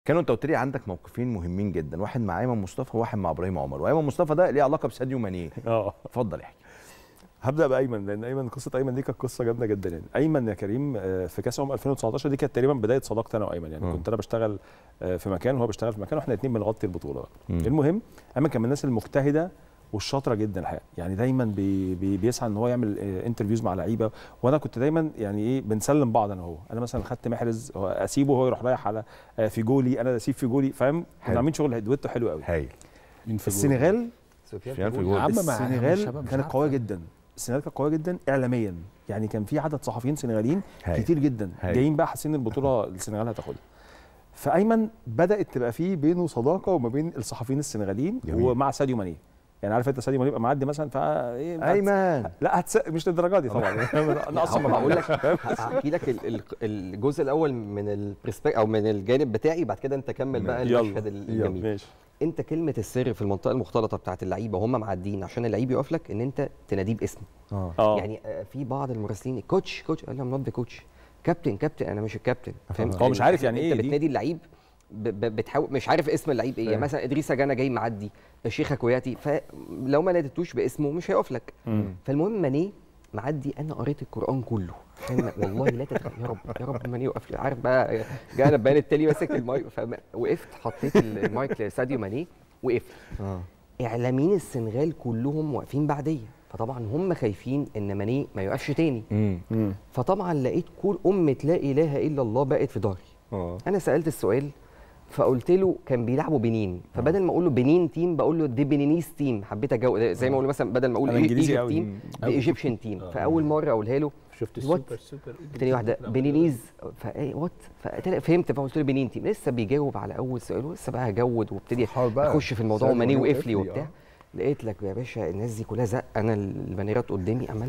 كانوا انت قلت لي عندك موقفين مهمين جدا واحد مع ايمن مصطفى وواحد مع ابراهيم عمر وايمن مصطفى ده ليه علاقه بساديو ماني اه اتفضل احكي هبدا بايمن لان ايمن قصه ايمن دي كانت قصه جامده جدا يعني ايمن يا كريم آه، في كاس امم 2019 دي كانت تقريبا بدايه صداقتي انا وايمن يعني مم. كنت انا بشتغل آه، في مكان وهو بيشتغل في مكان واحنا الاثنين بنغطي البطوله مم. المهم ايمن كان من الناس المجتهده والشاطره جدا الحقيقه يعني دايما بي بي بيسعى ان هو يعمل آه، انترفيوز مع لعيبه وانا كنت دايما يعني ايه بنسلم بعض انا وهو انا مثلا خدت محرز هو اسيبه وهو يروح رايح على آه، في جولي انا اسيب في جولي فاهم حلو. كنا عاملين شغل دويتو حلو قوي هايل مين في السنغال سفيان في يا جول عم ما- السنغال الشباب مش كانت عارفة. قويه جدا السنغال كانت قويه جدا اعلاميا يعني كان في عدد صحفيين سنغاليين هايل. كتير جدا هايل. جايين بقى حاسين البطوله السنغال هتاخدها فايمن بدات تبقى في بينه صداقه وما بين الصحفيين السنغاليين جميل. ومع ساديو ماني يعني عارف انت ساديو ماني يبقى معدي مثلا فا ايه أنت ايمن لا هتس... مش للدرجه دي طبعا انا اصلا ما هقول بعملش. لك هحكي لك ال- ال- الجزء الاول من البرسبكت او من الجانب بتاعي بعد كده انت كمل بقى يلا. المشهد الجميل ماشي انت كلمه السر في المنطقه المختلطه بتاعت اللعيبه وهم معديين عشان اللعيب يقف لك ان انت تناديه باسمه اه اه يعني آه، في بعض المراسلين كوتش كوتش قال لهم نوت كوتش كابتن كابتن انا مش الكابتن فهمت هو مش عارف يعني انت ايه دي. بتنادي اللعيب ب- ب- بتحاول مش عارف اسم اللعيب ايه يعني فاهم. مثلا ادريس جانا جاي معدي الشيخ كوياتي فلو ما ناديتوش باسمه مش هيقف لك مم. فالمهم ماني معدي انا قريت القران كله عشان والله لا تتخيل يا رب يا رب ماني يقف لي. عارف بقى جانا بيان التالي ماسك المايك فوقفت حطيت المايك لساديو ماني وقفت اه اعلاميين السنغال كلهم واقفين بعديه فطبعا هم خايفين ان ماني ما يقفش تاني امم مم. فطبعا لقيت كل أمة لا إله إلا الله بقت في ظهري اه أنا سألت السؤال فقلت له كان بيلعبوا بنين فبدل ما اقول له بنين تيم بقول له دي بنينيس تيم حبيت اجاوب زي ما اقول مثلا بدل ما اقول أنا إيه إنجليزي إيجيبت أوي. تيم دي ايجيبشن تيم آه. فاول مره اقولها له شفت وات؟ السوبر سوبر تاني واحده بنينيز فايه وات فقلت- فهمت فقلت له بنين تيم لسه بيجاوب على اول سؤال ولسه بقى هجود وابتدي حاول بقى. اخش في الموضوع سأل وماني وماني وقف لي وقف لي، وبتاع آه. لقيت لك يا باشا الناس دي كلها زق انا البانيرات قدامي عمال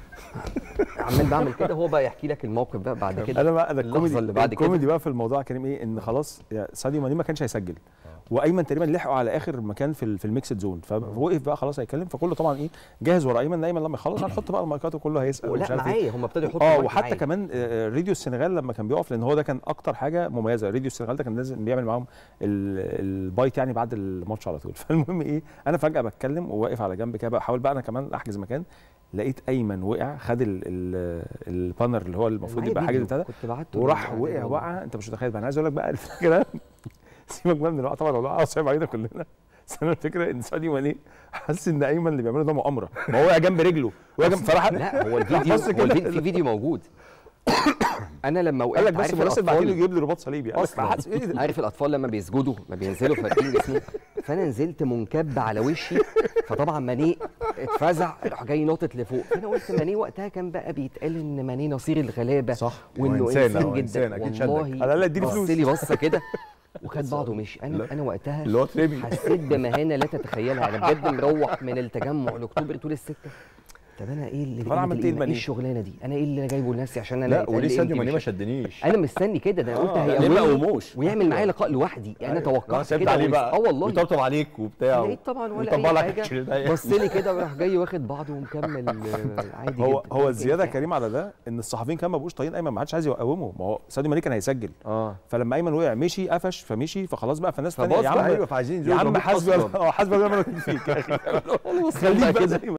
عمال بعمل كده هو بقى يحكي لك الموقف بقى بعد كده انا بقى انا اللحظة الكوميدي اللي بعد كده. الكوميدي بقى في الموضوع يا كريم ايه ان خلاص يا ساديو ماني ما كانش هيسجل وايمن تقريبا لحقوا على اخر مكان في ال- في الميكسد زون فوقف بقى خلاص هيتكلم فكله طبعا ايه جاهز ورا ايمن ايمن لما يخلص هنحط بقى المايكات وكله هيسال ومش لا عارف ايه معايا هم ابتدوا يحطوا اه مايك وحتى معايا. كمان آه، راديو السنغال لما كان بيقف لان هو ده كان اكتر حاجه مميزه راديو السنغال ده كان لازم بيعمل معاهم ال- البايت يعني بعد الماتش على طول فالمهم ايه انا فجاه بتكلم وواقف على جنب كده بحاول بقى انا كمان احجز مكان لقيت ايمن وقع خد ال- ال- البانر اللي هو المفروض معايا يبقى حاجه فيديو، بتاع ده كنت بعته وراح للمعلم وقع والله. وقع انت مش متخيل بقى انا عايز اقول لك بقى الفكره سيبك بقى من الوقت طبعا والله صعب علينا كلنا بس انا الفكره ان ساديو ماني حاسس ان ايمن اللي بيعمله ده مؤامره ما هو وقع جنب رجله وقع جنب فراح لا هو الفيديو بص هو كده. الفيديو في فيديو موجود انا لما وقعت قال لك بس عارف مراسل بعت له الأطفال- يجيب لي رباط صليبي قال لك اصلا حاسس ايه ده عارف الاطفال لما بيسجدوا ما بينزلوا فاتحين جسمهم فانا نزلت منكب على وشي فطبعا ماني اتفزع راح جاي ناطط لفوق فانا قلت ماني وقتها كان بقى بيتقال ان ماني نصير الغلابه صح وانه هو إنسان، انسان هو إنسان، جدا أكيد شدك. والله قال لا اديني بص فلوس. لي بصه كده وخد بعضه ومشي انا انا وقتها اللي هو تريبي حسيت بمهانه لا تتخيلها انا بجد مروح من التجمع لاكتوبر طول السكه طب انا ايه اللي طب أنا عملت إيه ايه لماني؟ الشغلانه دي انا ايه اللي انا جايبه لنفسي عشان انا لا يتقال وليه لي ساديو إمتى ماني ما مش- شدنيش انا مستني كده ده انا قلت آه، ليه ما هيقومني قوموش ويعمل معايا لقاء لوحدي انا لا توقعت سبت كده عليه ويس- بقى اه والله ويطبطب عليك وبتاع لقيت طبعا ولا ويطبق اي لك حاجه عشرين دقيقة. بص لي كده وراح جاي واخد بعضه ومكمل آه، عادي هو جدا هو الزياده يا كريم على ده ان الصحفيين كمان ما بقوش طايقين ايمن ما حدش عايز يقومه ما هو ساديو ماني كان هيسجل اه فلما ايمن وقع مشي قفش فمشي فخلاص بقى فالناس فباص الثانيه يا بقى عم ايوه فعايزين يا ينزلوا عم يضربوك حسبي أصلاً. الله اه حسبي الله ونعم الوكيل فيك يا اخي خليك خليك بقى كده زي ما